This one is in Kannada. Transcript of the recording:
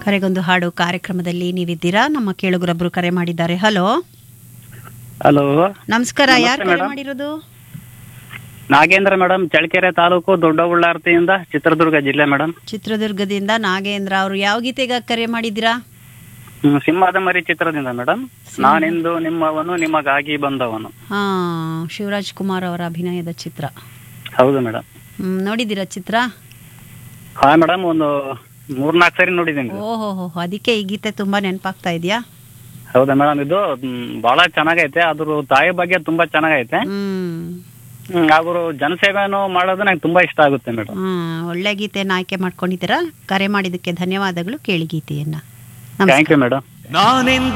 ಕರೆಗೊಂದು ಹಾಡು ಕಾರ್ಯಕ್ರಮದಲ್ಲಿ ನೀವಿದ್ದೀರಾ ನಮ್ಮ ಕೇಳುಗರೊಬ್ರು ಕರೆ ಮಾಡಿದ್ದಾರೆ ಹಲೋ ಹಲೋ ನಮಸ್ಕಾರ ನಮಸ್ತೆ ಯಾರು ಕರೆ madam. ಮಾಡಿರೋದು ನಾಗೇಂದ್ರ ಮೇಡಮ್ ಚಳ್ಳಕೆರೆ ತಾಲೂಕು ದೊಡ್ಡಬಳ್ಳಾರ್ತಿಯಿಂದ ಚಿತ್ರದುರ್ಗ ಜಿಲ್ಲೆ ಮೇಡಮ್ ಚಿತ್ರದುರ್ಗದಿಂದ ನಾಗೇಂದ್ರ ಅವರು ಯಾವ ಗೀತೆಗೆ ಕರೆ ಮಾಡಿದ್ದೀರಾ ಹ್ಮ್, ಸಿಂಹದ ಮರಿ ಚಿತ್ರದಿಂದ ಮೇಡಮ್ ನಾನೆಂದು ನಿಮ್ಮವನು ನಿಮಗಾಗಿ ಬಂದವನು ಹಾ ಶಿವರಾಜ್ ಕುಮಾರ್ ಅವರ ಅಭಿನಯದ ಚಿತ್ರ ಹೌದು ಮೇಡಮ್ ಹ್ಮ್, ನೋಡಿದ್ದೀರಾ ಚಿತ್ರ ಹಾ ಮೇಡಮ್ ಒಂದು ಮೂರ್ನಾಲ್ಕು ಸರಿ ನೋಡಿದ್ದೀನಿ ಓಹೋ ಹೋ ಅದಕ್ಕೆ ಈ ಗೀತೆ ತುಂಬಾ ನೆನಪಾಗ್ತಾ ಇದೆಯಾ ಹೌದಾ ಮೇಡಮ್ ಇದು ಮ್, ಬಹಳ ಚೆನ್ನಾಗೈತೆ ಅದ್ರ ತಾಯಿ ಬಗ್ಗೆ ತುಂಬಾ ಚೆನ್ನಾಗೈತೆ ಹ್ಮ್ ಹ್ಮ್, ಅವರು ಜನಸೇವೆಯನ್ನು ಮಾಡೋದು ನಂಗೆ ತುಂಬಾ ಇಷ್ಟ ಆಗುತ್ತೆ ಮೇಡಮ್ ಹ್ಮ್ ಒಳ್ಳೆ ಗೀತೆನ ಆಯ್ಕೆ ಮಾಡ್ಕೊಂಡಿದ್ದೀರಾ ಕರೆ ಮಾಡಿದ್ದಕ್ಕೆ ಧನ್ಯವಾದಗಳು ಕೇಳಿ ಗೀತೆಯನ್ನ ಥ್ಯಾಂಕ್ ನಮಸ್ಕಾರ ಯು ಮೇಡಮ್ ನಾನೆಂದು